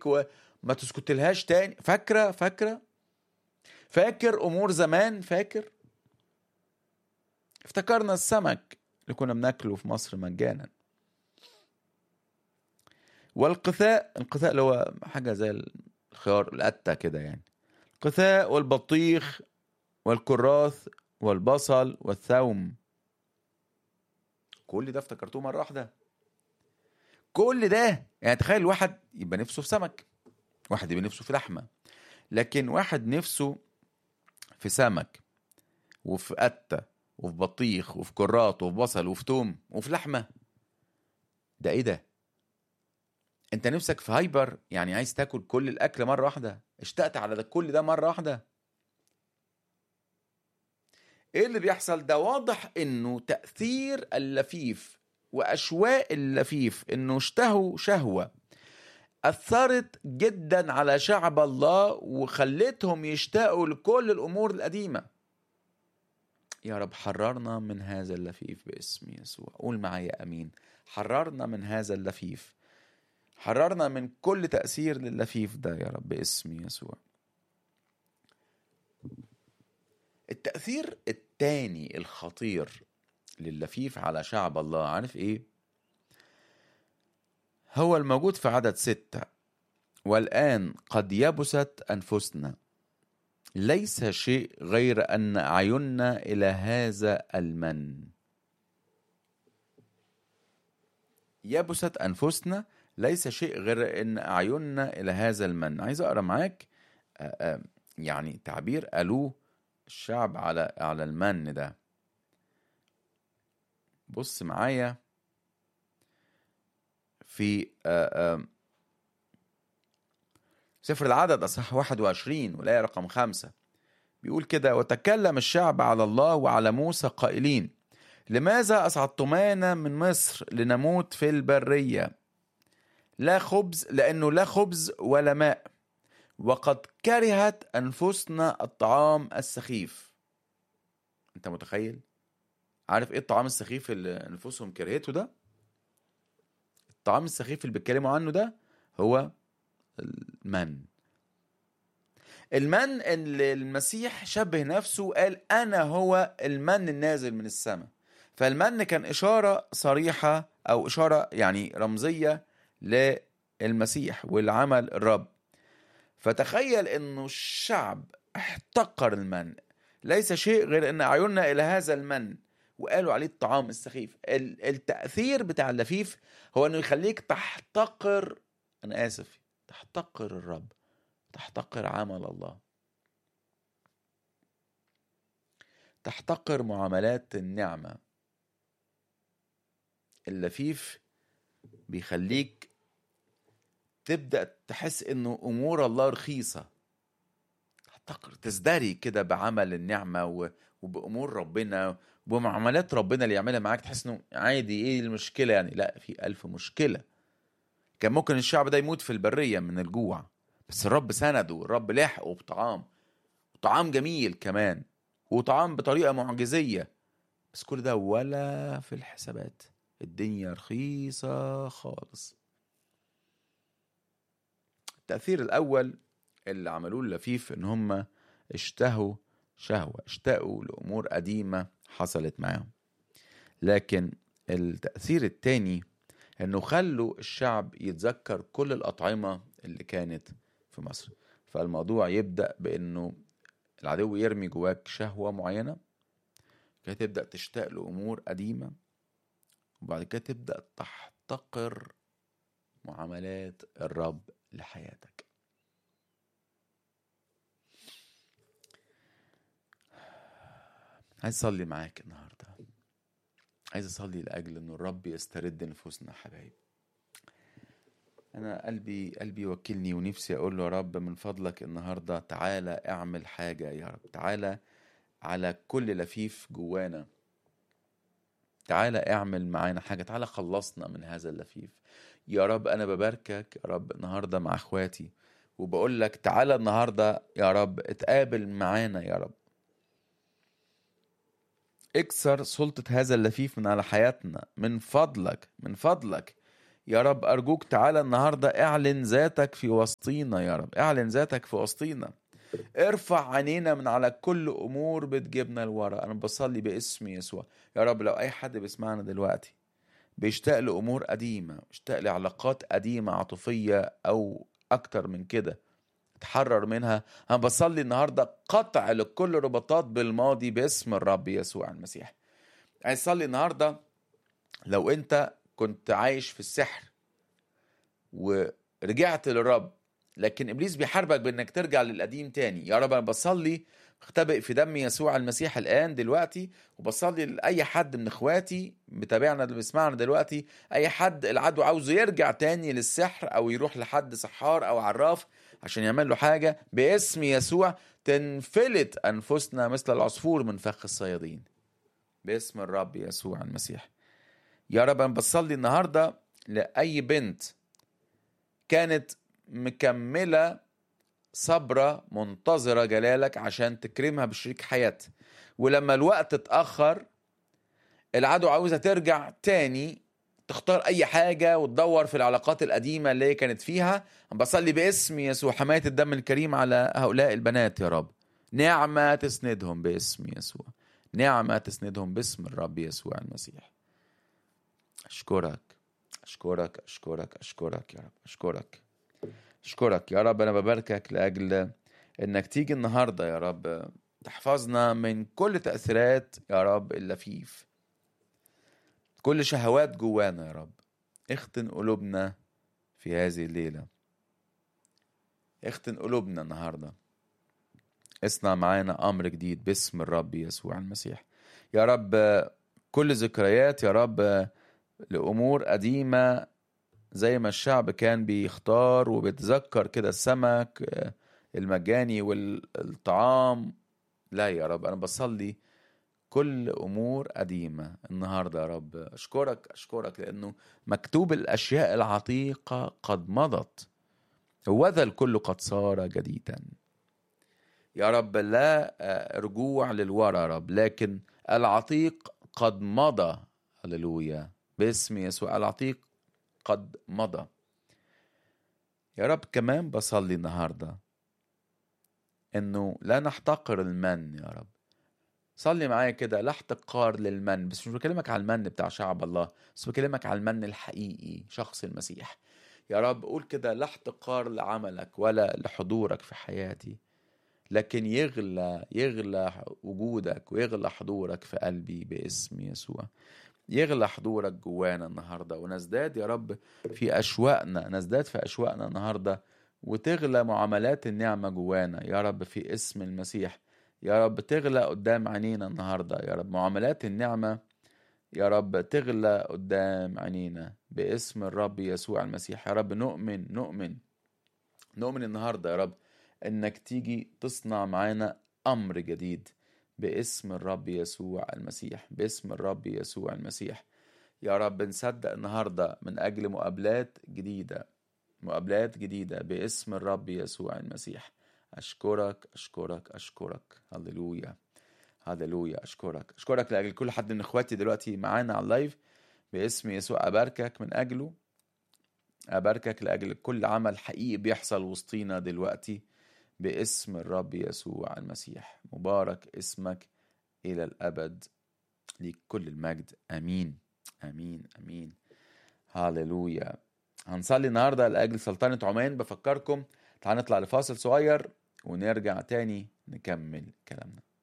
منك وما تسكتلهاش تاني فاكره فاكره فاكر امور زمان فاكر افتكرنا السمك اللي كنا بناكله في مصر مجانا والقثاء القثاء اللي هو حاجه زي الخيار القته كده يعني القثاء والبطيخ والكراث والبصل والثوم كل ده افتكرتوه مره واحده كل ده يعني تخيل واحد يبقى نفسه في سمك واحد يبقى نفسه في لحمه لكن واحد نفسه في سمك وفي قته وفي بطيخ وفي كراط وفي بصل وفي توم وفي لحمه ده ايه ده انت نفسك في هايبر يعني عايز تاكل كل الاكل مره واحده اشتقت على ده كل ده مره واحده ايه اللي بيحصل ده واضح انه تاثير اللفيف واشواق اللفيف انه اشتهوا شهوه اثرت جدا على شعب الله وخلتهم يشتاقوا لكل الامور القديمه يا رب حررنا من هذا اللفيف باسم يسوع قول معايا امين حررنا من هذا اللفيف حررنا من كل تأثير لللفيف ده يا رب باسم يسوع التأثير التاني الخطير لللفيف على شعب الله عارف ايه هو الموجود في عدد ستة والآن قد يبست أنفسنا ليس شيء غير أن أعيننا إلى هذا المن يبست أنفسنا ليس شيء غير أن أعيننا إلى هذا المن عايز أقرأ معاك يعني تعبير قالوه الشعب على على المن ده بص معايا في سفر العدد أصح 21 والآية رقم خمسة بيقول كده وتكلم الشعب على الله وعلى موسى قائلين لماذا أصعدتمانا من مصر لنموت في البرية لا خبز لأنه لا خبز ولا ماء وقد كرهت أنفسنا الطعام السخيف أنت متخيل؟ عارف إيه الطعام السخيف اللي أنفسهم كرهته ده؟ الطعام السخيف اللي بيتكلموا عنه ده هو المن المن اللي المسيح شبه نفسه وقال أنا هو المن النازل من السماء فالمن كان إشارة صريحة أو إشارة يعني رمزية للمسيح والعمل الرب فتخيل انه الشعب احتقر المن ليس شيء غير ان اعيننا الى هذا المن وقالوا عليه الطعام السخيف التاثير بتاع اللفيف هو انه يخليك تحتقر انا اسف تحتقر الرب تحتقر عمل الله تحتقر معاملات النعمه اللفيف بيخليك تبدا تحس انه امور الله رخيصه تحتقر تزدري كده بعمل النعمه وبامور ربنا وبمعاملات ربنا اللي يعملها معاك تحس انه عادي ايه المشكله يعني لا في الف مشكله كان ممكن الشعب ده يموت في البريه من الجوع بس الرب سنده الرب لحقه بطعام وطعام جميل كمان وطعام بطريقه معجزيه بس كل ده ولا في الحسابات الدنيا رخيصه خالص التأثير الأول اللي عملوه اللفيف إن هم اشتهوا شهوة اشتاقوا لأمور قديمة حصلت معاهم لكن التأثير التاني إنه خلوا الشعب يتذكر كل الأطعمة اللي كانت في مصر فالموضوع يبدأ بإنه العدو يرمي جواك شهوة معينة كده تبدأ تشتاق لأمور قديمة وبعد كده تبدأ تحتقر معاملات الرب لحياتك عايز اصلي معاك النهارده عايز اصلي لاجل ان الرب يسترد نفوسنا حبايب انا قلبي قلبي وكلني ونفسي اقول له يا رب من فضلك النهارده تعالى اعمل حاجه يا رب تعالى على كل لفيف جوانا تعالى اعمل معانا حاجه تعالى خلصنا من هذا اللفيف يا رب انا بباركك يا رب النهارده مع اخواتي وبقول لك تعالى النهارده يا رب اتقابل معانا يا رب اكسر سلطة هذا اللفيف من على حياتنا من فضلك من فضلك يا رب أرجوك تعالى النهاردة اعلن ذاتك في وسطينا يا رب اعلن ذاتك في وسطينا ارفع عينينا من على كل أمور بتجيبنا لورا أنا بصلي باسم يسوع يا رب لو أي حد بيسمعنا دلوقتي بيشتاق لأمور قديمة بيشتاق لعلاقات قديمة عاطفية أو أكتر من كده تحرر منها أنا بصلي النهاردة قطع لكل رباطات بالماضي باسم الرب يسوع المسيح عايز أصلي النهاردة لو أنت كنت عايش في السحر ورجعت للرب لكن ابليس بيحاربك بانك ترجع للقديم تاني يا رب انا بصلي اختبئ في دم يسوع المسيح الان دلوقتي وبصلي لاي حد من اخواتي متابعنا اللي بيسمعنا دلوقتي اي حد العدو عاوزه يرجع تاني للسحر او يروح لحد سحار او عراف عشان يعمل له حاجه باسم يسوع تنفلت انفسنا مثل العصفور من فخ الصيادين باسم الرب يسوع المسيح يا رب انا بصلي النهارده لاي بنت كانت مكمله صبرة منتظرة جلالك عشان تكرمها بشريك حياة ولما الوقت اتأخر العدو عاوزة ترجع تاني تختار أي حاجة وتدور في العلاقات القديمة اللي هي كانت فيها بصلي باسم يسوع حماية الدم الكريم على هؤلاء البنات يا رب نعمة تسندهم باسم يسوع نعمة تسندهم باسم الرب يسوع المسيح أشكرك أشكرك أشكرك أشكرك يا رب أشكرك أشكرك يا رب أنا بباركك لأجل إنك تيجي النهاردة يا رب تحفظنا من كل تأثيرات يا رب اللفيف كل شهوات جوانا يا رب اختن قلوبنا في هذه الليلة اختن قلوبنا النهاردة اصنع معانا أمر جديد باسم الرب يسوع المسيح يا رب كل ذكريات يا رب لأمور قديمة زي ما الشعب كان بيختار وبيتذكر كده السمك المجاني والطعام لا يا رب أنا بصلي كل أمور قديمة النهاردة يا رب أشكرك أشكرك لأنه مكتوب الأشياء العتيقة قد مضت وذا الكل قد صار جديدا يا رب لا رجوع للورا يا رب لكن العتيق قد مضى هللويا باسم يسوع العتيق قد مضى يا رب كمان بصلي النهاردة انه لا نحتقر المن يا رب صلي معايا كده لا احتقار للمن بس مش بكلمك على المن بتاع شعب الله بس بكلمك على المن الحقيقي شخص المسيح يا رب قول كده لا احتقار لعملك ولا لحضورك في حياتي لكن يغلى يغلى وجودك ويغلى حضورك في قلبي باسم يسوع يغلى حضورك جوانا النهاردة ونزداد يا رب في أشواقنا نزداد في أشواقنا النهاردة وتغلى معاملات النعمة جوانا يا رب في اسم المسيح يا رب تغلى قدام عينينا النهاردة يا رب معاملات النعمة يا رب تغلى قدام عينينا باسم الرب يسوع المسيح يا رب نؤمن نؤمن نؤمن النهاردة يا رب انك تيجي تصنع معانا امر جديد باسم الرب يسوع المسيح باسم الرب يسوع المسيح يا رب نصدق النهارده من اجل مقابلات جديده مقابلات جديده باسم الرب يسوع المسيح اشكرك اشكرك اشكرك هللويا هللويا اشكرك اشكرك لاجل كل حد من اخواتي دلوقتي معانا على اللايف باسم يسوع اباركك من اجله اباركك لاجل كل عمل حقيقي بيحصل وسطينا دلوقتي باسم الرب يسوع المسيح مبارك اسمك إلى الأبد ليك كل المجد أمين أمين أمين هاللويا هنصلي النهاردة لأجل سلطنة عمان بفكركم تعال نطلع لفاصل صغير ونرجع تاني نكمل كلامنا